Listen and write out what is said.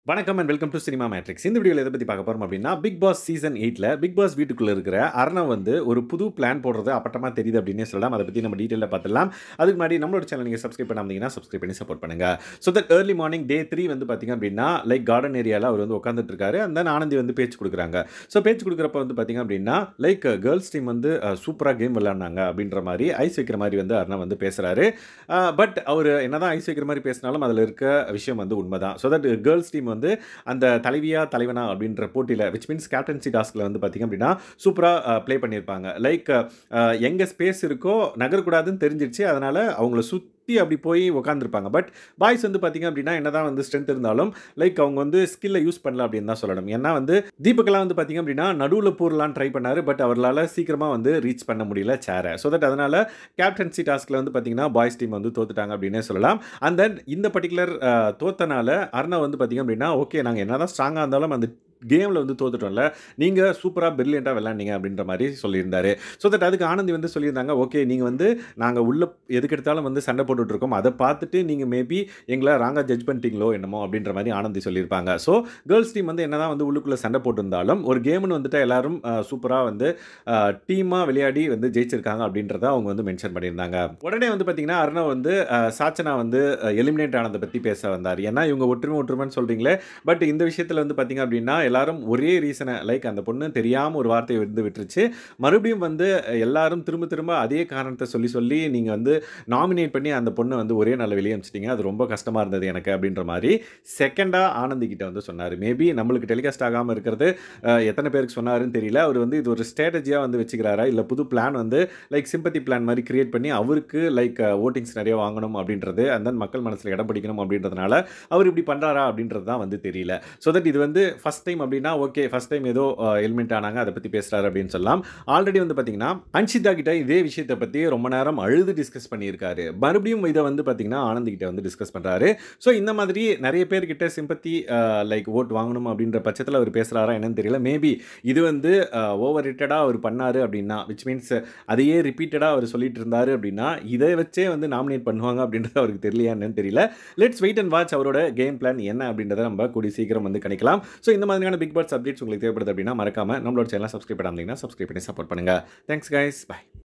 வணக்கம் and welcome to cinema matrix இந்த வீடியோவில் எதை பற்றி பார்க்க போகிறோம் அப்படின்னா பிக் பாஸ் சீசன் எயிட்டில் பிக் பாஸ் வீட்டுக்குள்ளே இருக்கிற அர்ணவ் வந்து ஒரு புது பிளான் போடுறது அப்பட்டமாக தெரியுது அப்படின்னே சொல்லலாம் அதை பற்றி நம்ம டீட்டெயிலில் பார்த்துலாம் அதுக்கு முன்னாடி நம்மளோட சேனல் நீங்கள் சப்ஸ்கிரைப் பண்ணாமீங்கன்னா சப்ஸ்கிரைப் பண்ணி சப்போர்ட் பண்ணுங்கள் so that early morning day three வந்து பார்த்திங்க அப்படின்னா லைக் கார்டன் ஏரியாவில் அவர் வந்து உட்காந்துட்டு இருக்காரு அந்த ஆனந்தி வந்து பேச்சு கொடுக்குறாங்க ஸோ பேச்சு கொடுக்குறப்ப வந்து பார்த்திங்க அப்படின்னா லைக் கேர்ள்ஸ் டீம் வந்து சூப்பராக கேம் விளையாடினாங்க அப்படின்ற மாதிரி ஐஸ் வைக்கிற மாதிரி வந்து அர்ணவ் வந்து பேசுகிறாரு பட் அவர் என்னதான் ஐஸ் வைக்கிற மாதிரி பேசினாலும் அதில் இருக்க விஷயம் வந்து உண்மைதான் ஸோ தட் கேர்ள்ஸ் டீம் வந்து அந்த தலைவியா தலைவனா அப்படின்ற போட்டியில் விச் மீன்ஸ் கேப்டன்சி டாஸ்கில் வந்து பார்த்திங்க அப்படின்னா சூப்பராக ப்ளே பண்ணியிருப்பாங்க லைக் எங்கே ஸ்பேஸ் இருக்கோ நகரக்கூடாதுன்னு தெரிஞ்சிருச்சு அதனால் அவங்கள சுற்றி அப்படி போய் உட்காந்துருப்பாங்க பட் பாய்ஸ் வந்து பார்த்திங்க அப்படின்னா என்ன தான் வந்து ஸ்ட்ரென்த் இருந்தாலும் லைக் அவங்க வந்து ஸ்கில்லை யூஸ் பண்ணல அப்படின்னு தான் சொல்லணும் ஏன்னா வந்து தீபக்கெல்லாம் வந்து பார்த்திங்க அப்படின்னா நடுவில் பூர்லாம் ட்ரை பண்ணார் பட் அவரால் சீக்கிரமாக வந்து ரீச் பண்ண முடியல சேரை ஸோ தட் அதனால் கேப்டன்சி டாஸ்கில் வந்து பார்த்திங்கன்னா பாய்ஸ் டீம் வந்து தோத்துட்டாங்க அப்படின்னே சொல்லலாம் அண்ட் தென் இந்த பர்டிகுலர் தோத்தனால அர்ணா வந்து பார்த்திங்க அப்படின்னா ஓகே நாங்கள் என்ன தான் ஸ்ட்ராங்காக இருந்தாலும் அந்த கேமில் வந்து தோத்துட்டோம்ல நீங்கள் சூப்பராக பிரில்லியண்ட்டாக விளாண்டிங்க அப்படின்ற மாதிரி சொல்லியிருந்தாரு ஸோ தட் அதுக்கு ஆனந்தி வந்து சொல்லியிருந்தாங்க ஓகே நீங்கள் வந்து நாங்கள் உள்ள எதுக்கு எடுத்தாலும் வந்து சண்டை போட்டுட்ருக்கோம் அதை பார்த்துட்டு நீங்கள் மேபி எங்களை ராங்காக ஜட்ஜ் பண்ணிட்டீங்களோ என்னமோ அப்படின்ற மாதிரி ஆனந்தி சொல்லியிருப்பாங்க ஸோ கேர்ள்ஸ் டீம் வந்து என்ன தான் வந்து உள்ளுக்குள்ளே சண்டை போட்டிருந்தாலும் ஒரு கேம்னு வந்துட்டு எல்லாரும் சூப்பராக வந்து டீமாக விளையாடி வந்து ஜெயிச்சிருக்காங்க அப்படின்றத அவங்க வந்து மென்ஷன் பண்ணியிருந்தாங்க உடனே வந்து பார்த்தீங்கன்னா அருணா வந்து சாச்சனா வந்து எலிமினேட் ஆனதை பற்றி பேச வந்தார் ஏன்னா இவங்க ஒற்றுமை ஒற்றுமைன்னு சொல்கிறீங்களே பட் இந்த விஷயத்தில் வந்து பார்த்தீங்க அப்படின்னா எல்லாரும் ஒரே ரீசனை லைக் அந்த பொண்ணு தெரியாமல் ஒரு வார்த்தையை வந்து விட்டுருச்சு மறுபடியும் வந்து எல்லாரும் திரும்ப திரும்ப அதே காரணத்தை சொல்லி சொல்லி நீங்கள் வந்து நாமினேட் பண்ணி அந்த பொண்ணை வந்து ஒரே நல்ல வெளியே அமிச்சிட்டிங்க அது ரொம்ப கஷ்டமாக இருந்தது எனக்கு அப்படின்ற மாதிரி செகண்டாக ஆனந்தி கிட்ட வந்து சொன்னார் மேபி நம்மளுக்கு டெலிகாஸ்ட் ஆகாமல் இருக்கிறது எத்தனை பேருக்கு சொன்னாருன்னு தெரியல அவர் வந்து இது ஒரு ஸ்ட்ராட்டஜியாக வந்து வச்சுக்கிறாரா இல்லை புது பிளான் வந்து லைக் சிம்பத்தி பிளான் மாதிரி கிரியேட் பண்ணி அவருக்கு லைக் ஓட்டிங்ஸ் நிறைய வாங்கணும் அப்படின்றது அண்ட் தென் மக்கள் மனசில் இடம் பிடிக்கணும் அப்படின்றதுனால அவர் இப்படி பண்ணுறாரா அப்படின்றது தான் வந்து தெரியல ஸோ தட் இது வந்து ஃபஸ்ட் டைம் அப்படின்னா ஓகே ஃபஸ்ட் டைம் ஏதோ எலிமெண்ட் ஆனாங்க அதை பற்றி பேசுகிறாரு அப்படின்னு சொல்லலாம் ஆல்ரெடி வந்து பார்த்தீங்கன்னா அன்ஷிதா கிட்ட இதே விஷயத்தை பற்றி ரொம்ப நேரம் அழுது டிஸ்கஸ் பண்ணியிருக்காரு மறுபடியும் இதை வந்து பார்த்தீங்கன்னா ஆனந்த் கிட்ட வந்து டிஸ்கஸ் பண்ணுறாரு ஸோ இந்த மாதிரி நிறைய பேர்கிட்ட சிம்பத்தி லைக் ஓட் வாங்கணும் அப்படின்ற பட்சத்தில் அவர் பேசுகிறாரா என்னன்னு தெரியல மேபி இது வந்து ஓவர் ரிட்டடாக அவர் பண்ணார் அப்படின்னா விச் மீன்ஸ் அதையே ரிப்பீட்டடாக அவர் சொல்லிட்டு இருந்தார் அப்படின்னா இதை வச்சே வந்து நாமினேட் பண்ணுவாங்க அப்படின்றது அவருக்கு தெரியலையா என்னன்னு தெரியல லெட்ஸ் வெயிட் அண்ட் வாட்ச் அவரோட கேம் பிளான் என்ன அப்படின்றத நம்ம கூடி சீக்கிரம் வந்து கணிக்கலாம் ஸோ இந்த மாதிரியான பிக் பாட்ஸ் அப்டேட்ஸ் உங்களுக்கு தேவைப்படுது அப்படின்னா மறக்காம நம்மளோட சேனல் சப்ஸ்கிரைப் பண்ணாமீங்கன்னா சப்ஸ்கிரைப் பண்ணி சப்போர்ட் பண்ணுங்கள் தேங்க்ஸ் கைஸ் பை